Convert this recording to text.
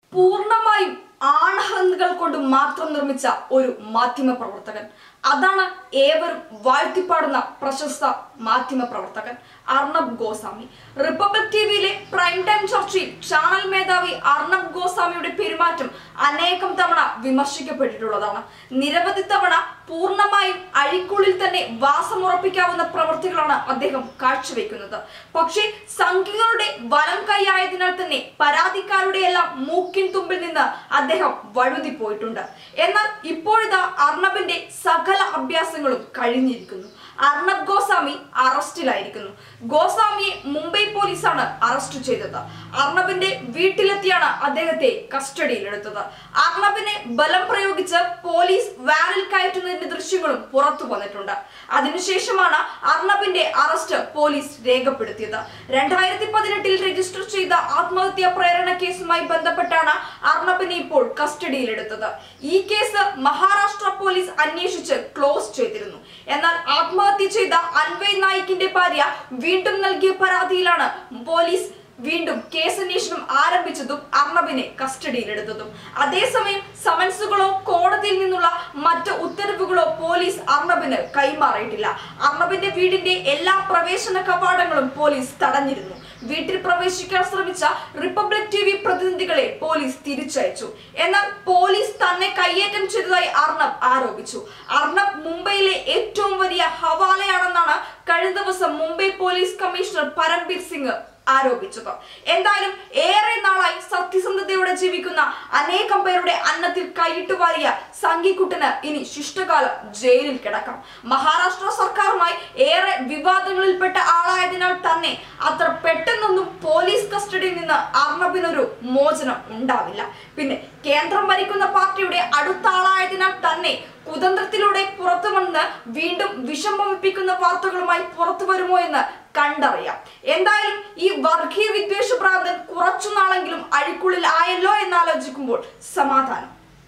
പൂർണ്ണമായും ആണഹങ്ങൾ കൊണ്ട് മാത്രം നിർമ്മിച്ച ഒരു മാധ്യമ പ്രവർത്തകൻ അതാണ് ഏവരും വാഴ്ത്തിപ്പാടുന്ന പ്രശസ്ത മാധ്യമ പ്രവർത്തകൻ അർണബ് ഗോസ്വാമി റിപ്പബ്ലിക് ടിവിയിലെ പ്രൈം ടൈം ചർച്ചയിൽ ചാനൽ മേധാവി അർണബ് ഗോസ്വാമിയുടെ പെരുമാറ്റം അനേകം തവണ വിമർശിക്കപ്പെട്ടിട്ടുള്ളതാണ് നിരവധി തവണ പൂർണ്ണമായും അഴിക്കുള്ളിൽ തന്നെ വാസമുറപ്പിക്കാവുന്ന പ്രവൃത്തികളാണ് അദ്ദേഹം കാഴ്ചവെക്കുന്നത് പക്ഷേ സംഘികളുടെ വലം കൈയായതിനാൽ തന്നെ പരാതിക്കാരുടെ എല്ലാം മൂക്കിൻ തുമ്പിൽ നിന്ന് അദ്ദേഹം വഴുതി പോയിട്ടുണ്ട് എന്നാൽ ഇപ്പോഴിതാ അർണബിന്റെ സകല അഭ്യാസങ്ങളും കഴിഞ്ഞിരിക്കുന്നു അർണബ് ഗോസ്വാമി അറസ്റ്റിലായിരിക്കുന്നു ഗോസ്വാമിയെ മുംബൈ പോലീസാണ് അറസ്റ്റ് ചെയ്തത് അർണബിന്റെ വീട്ടിലെത്തിയാണ് അദ്ദേഹത്തെ കസ്റ്റഡിയിലെടുത്തത് അർണബിനെ ബലം പ്രയോഗിച്ച് പോലീസ് വാനിൽ കയറ്റുന്നതിന്റെ ദൃശ്യങ്ങളും പുറത്തു വന്നിട്ടുണ്ട് അതിനുശേഷമാണ് അർണബിന്റെ അറസ്റ്റ് പോലീസ് രേഖപ്പെടുത്തിയത് രണ്ടായിരത്തി പതിനെട്ടിൽ രജിസ്റ്റർ ചെയ്ത ആത്മഹത്യാ പ്രേരണ കേസുമായി ബന്ധപ്പെട്ടാണ് അർണബിനെ ഇപ്പോൾ കസ്റ്റഡിയിലെടുത്തത് ഈ കേസ് മഹാരാഷ്ട്ര പോലീസ് അന്വേഷിച്ച് ക്ലോസ് ചെയ്തിരുന്നു എന്നാൽ ആത്മഹത്യ ചെയ്ത അൻവയ് നായിക്കിന്റെ ഭാര്യ വീണ്ടും നൽകിയ പരാതിയിലാണ് പോലീസ് വീണ്ടും കേസന്വേഷണം ആരംഭിച്ചതും അർണബിനെ കസ്റ്റഡിയിലെടുത്തതും അതേസമയം സമൻസുകളോ കോടതിയിൽ നിന്നുള്ള മറ്റ് ഉത്തരവുകളോ പോലീസ് അർണബിന് കൈമാറിയിട്ടില്ല അർണബിന്റെ വീടിന്റെ എല്ലാ പ്രവേശന കവാടങ്ങളും പോലീസ് തടഞ്ഞിരുന്നു വീട്ടിൽ പ്രവേശിക്കാൻ ശ്രമിച്ച റിപ്പബ്ലിക് ടി വി പ്രതിനിധികളെ പോലീസ് തിരിച്ചയച്ചു എന്നാൽ പോലീസ് തന്നെ കയ്യേറ്റം ചെയ്തതായി അർണബ് ആരോപിച്ചു അർണബ് മുംബൈയിലെ ഏറ്റവും വലിയ ഹവാലയാണെന്നാണ് കഴിഞ്ഞ ദിവസം മുംബൈ പോലീസ് കമ്മീഷണർ പരംബീർ സിംഗ് ആരോപിച്ചത് എന്തായാലും ഏറെ നാളായി സത്യസന്ധതയോടെ ജീവിക്കുന്ന അനേകം പേരുടെ അന്നത്തിൽ കൈയിട്ട് വാരിയ സംഘിക്കുട്ടന് ഇനി ശിഷ്ടകാലം ജയിലിൽ കിടക്കാം മഹാരാഷ്ട്ര സർക്കാരുമായി ഏറെ വിവാദങ്ങളിൽപ്പെട്ട ആളായതിനാൽ തന്നെ അത്ര പെട്ടെന്നൊന്നും പോലീസ് കസ്റ്റഡിയിൽ നിന്ന് അർണബിനൊരു മോചനം ഉണ്ടാവില്ല പിന്നെ കേന്ദ്രം ഭരിക്കുന്ന പാർട്ടിയുടെ അടുത്ത ആളായതിനാൽ തന്നെ കുതന്ത്രത്തിലൂടെ പുറത്തു വന്ന് വീണ്ടും വിഷം വമിപ്പിക്കുന്ന വാർത്തകളുമായി പുറത്തു വരുമോ എന്ന് കണ്ടറിയാം എന്തായാലും ഈ വർഗീയ വിദ്വേഷ ഭ്രാന്തൻ കുറച്ചു നാളെങ്കിലും അഴിക്കുള്ളിൽ ആയല്ലോ എന്നാലോചിക്കുമ്പോൾ സമാധാനം